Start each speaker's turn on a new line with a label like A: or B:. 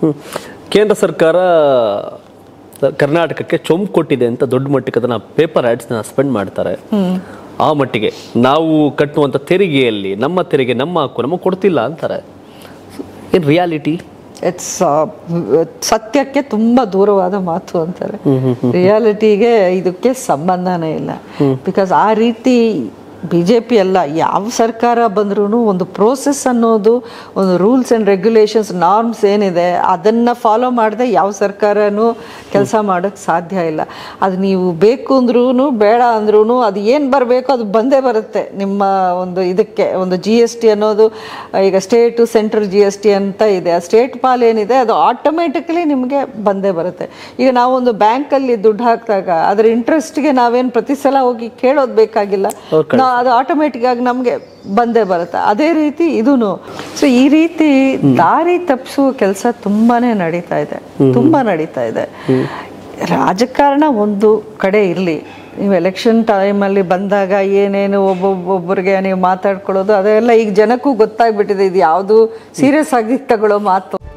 A: ಹ್ಮ್. ಕೇಂದ್ರ ಸರ್ಕಾರ ಕರ್ನಾಟಕಕ್ಕೆ ಚೊಂಬು ಕೊಟ್ಟಿದೆ ಅಂತ ದೊಡ್ಡ ಮಟ್ಟಿಗೆ ಅದನ್ನ ಪೇಪರ್ ಆಡ್ಸ್ನ ಸ್ಪೆಂಡ್ ಮಾಡ್ತಾರೆ ಆ ಮಟ್ಟಿಗೆ ನಾವು ಕಟ್ಟುವಂಥ ತೆರಿಗೆಯಲ್ಲಿ ನಮ್ಮ ತೆರಿಗೆ ನಮ್ಮ ಹಕ್ಕು ನಮಗೆ ಕೊಡ್ತಿಲ್ಲ ಅಂತಾರೆ ಇನ್ ರಿಯಾಲಿಟಿ
B: ಇಟ್ಸ್ ಸತ್ಯಕ್ಕೆ ತುಂಬಾ ದೂರವಾದ ಮಾತು ಅಂತಾರೆ ರಿಯಾಲಿಟಿಗೆ ಇದಕ್ಕೆ ಸಂಬಂಧನೇ ಇಲ್ಲ ಬಿಕಾಸ್ ಆ ರೀತಿ ಬಿ ಜೆ ಪಿ ಅಲ್ಲ ಯಾವ ಸರ್ಕಾರ ಬಂದ್ರೂ ಒಂದು ಪ್ರೋಸೆಸ್ ಅನ್ನೋದು ಒಂದು ರೂಲ್ಸ್ ಆ್ಯಂಡ್ ರೆಗ್ಯುಲೇಷನ್ಸ್ ನಾರ್ಮ್ಸ್ ಏನಿದೆ ಅದನ್ನು ಫಾಲೋ ಮಾಡದೆ ಯಾವ ಸರ್ಕಾರನೂ ಕೆಲಸ ಮಾಡೋಕ್ಕೆ ಸಾಧ್ಯ ಇಲ್ಲ ಅದು ನೀವು ಬೇಕು ಅಂದ್ರೂ ಬೇಡ ಅಂದ್ರೂ ಅದು ಏನು ಬರಬೇಕು ಅದು ಬಂದೇ ಬರುತ್ತೆ ನಿಮ್ಮ ಒಂದು ಇದಕ್ಕೆ ಒಂದು ಜಿ ಎಸ್ ಟಿ ಅನ್ನೋದು ಈಗ state central G S T ಅಂತ ಇದೆ ಆ ಸ್ಟೇಟ್ ಪಾಲ್ ಏನಿದೆ ಅದು ಆಟೋಮೆಟಿಕಲಿ ನಿಮಗೆ ಬಂದೇ ಬರುತ್ತೆ ಈಗ ನಾವೊಂದು ಬ್ಯಾಂಕಲ್ಲಿ ದುಡ್ಡು ಹಾಕಿದಾಗ ಅದರ ಇಂಟ್ರೆಸ್ಟ್ಗೆ ನಾವೇನು ಪ್ರತಿ ಸಲ ಹೋಗಿ ಕೇಳೋದು ಬೇಕಾಗಿಲ್ಲ ನಾ- ಅದು ಆಟೋಮೆಟಿಕ್ ಆಗಿ ನಮಗೆ ಬಂದೇ ಬರುತ್ತೆ ಅದೇ ರೀತಿ ಇದೂನು ಸೊ ಈ ರೀತಿ ದಾರಿ ತಪ್ಪಿಸುವ ಕೆಲಸ ತುಂಬಾನೇ ನಡೀತಾ ಇದೆ ತುಂಬಾ ನಡೀತಾ ಇದೆ ರಾಜಕಾರಣ ಒಂದು ಕಡೆ ಇರಲಿ ನೀವು ಎಲೆಕ್ಷನ್ ಟೈಮಲ್ಲಿ ಬಂದಾಗ ಏನೇನು ಒಬ್ಬೊಬ್ಬೊಬ್ಬರಿಗೆ ನೀವು ಮಾತಾಡ್ಕೊಳ್ಳೋದು ಅದೆಲ್ಲ ಈಗ ಜನಕ್ಕೂ ಗೊತ್ತಾಗ್ಬಿಟ್ಟಿದೆ ಇದು ಯಾವುದು ಸೀರಿಯಸ್ ಆಗಿ ತಗೊಳ್ಳೋ ಮಾತು